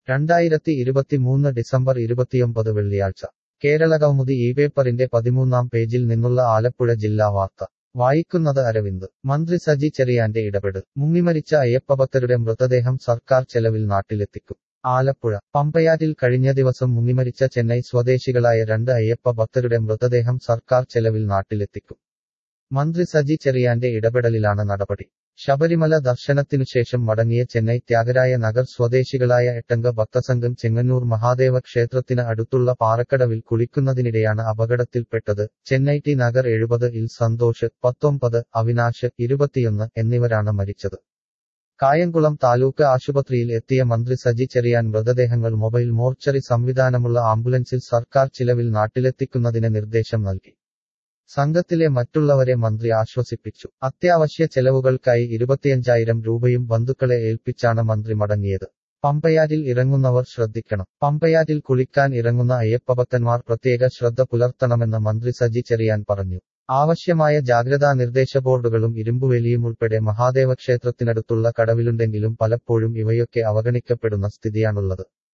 രണ്ടായിരത്തി ഇരുപത്തിമൂന്ന് ഡിസംബർ ഇരുപത്തിയൊമ്പത് വെള്ളിയാഴ്ച കേരള കൗമുദി ഈ പേപ്പറിന്റെ പതിമൂന്നാം പേജിൽ നിന്നുള്ള ആലപ്പുഴ ജില്ലാ വാർത്ത വായിക്കുന്നത് അരവിന്ദ് മന്ത്രി സജി ചെറിയാന്റെ ഇടപെടൽ മുങ്ങിമരിച്ച അയ്യപ്പഭക്തരുടെ മൃതദേഹം സർക്കാർ ചെലവിൽ നാട്ടിലെത്തിക്കും ആലപ്പുഴ പമ്പയാറ്റിൽ കഴിഞ്ഞ ദിവസം മുങ്ങിമരിച്ച ചെന്നൈ സ്വദേശികളായ രണ്ട് അയ്യപ്പ ഭക്തരുടെ മൃതദേഹം സർക്കാർ ചെലവിൽ നാട്ടിലെത്തിക്കും മന്ത്രി സജി ചെറിയാന്റെ ഇടപെടലിലാണ് നടപടി ശബരിമല ദർശനത്തിനുശേഷം മടങ്ങിയ ചെന്നൈ ത്യാഗരായ നഗർ സ്വദേശികളായ എട്ടംഗ ഭക്തസംഘം ചെങ്ങന്നൂർ മഹാദേവ ക്ഷേത്രത്തിന് അടുത്തുള്ള പാറക്കടവിൽ കുളിക്കുന്നതിനിടെയാണ് അപകടത്തിൽപ്പെട്ടത് ചെന്നൈ ടി നഗർ എഴുപത് ഇൽ സന്തോഷ് പത്തൊമ്പത് അവിനാശ് ഇരുപത്തിയൊന്ന് എന്നിവരാണ് മരിച്ചത് കായംകുളം താലൂക്ക് ആശുപത്രിയിൽ എത്തിയ മന്ത്രി സജി ചെറിയാൻ മൃതദേഹങ്ങൾ മൊബൈൽ മോർച്ചറി സംവിധാനമുള്ള ആംബുലൻസിൽ സർക്കാർ ചിലവിൽ നാട്ടിലെത്തിക്കുന്നതിന് നിർദ്ദേശം നൽകി സംഘത്തിലെ മറ്റുള്ളവരെ മന്ത്രി ആശ്വസിപ്പിച്ചു അത്യാവശ്യ ചെലവുകൾക്കായി ഇരുപത്തിയഞ്ചായിരം രൂപയും ബന്ധുക്കളെ ഏൽപ്പിച്ചാണ് മന്ത്രി മടങ്ങിയത് പമ്പയാറ്റിൽ ഇറങ്ങുന്നവർ ശ്രദ്ധിക്കണം പമ്പയാറ്റിൽ കുളിക്കാൻ ഇറങ്ങുന്ന അയ്യപ്പഭക്തന്മാർ പ്രത്യേക ശ്രദ്ധ പുലർത്തണമെന്ന് മന്ത്രി സജി ചെറിയാൻ പറഞ്ഞു ആവശ്യമായ ജാഗ്രതാ നിർദ്ദേശ ബോർഡുകളും ഇരുമ്പുവേലിയും ഉൾപ്പെടെ മഹാദേവ ക്ഷേത്രത്തിനടുത്തുള്ള കടവിലുണ്ടെങ്കിലും പലപ്പോഴും ഇവയൊക്കെ അവഗണിക്കപ്പെടുന്ന സ്ഥിതിയാണുള്ളത്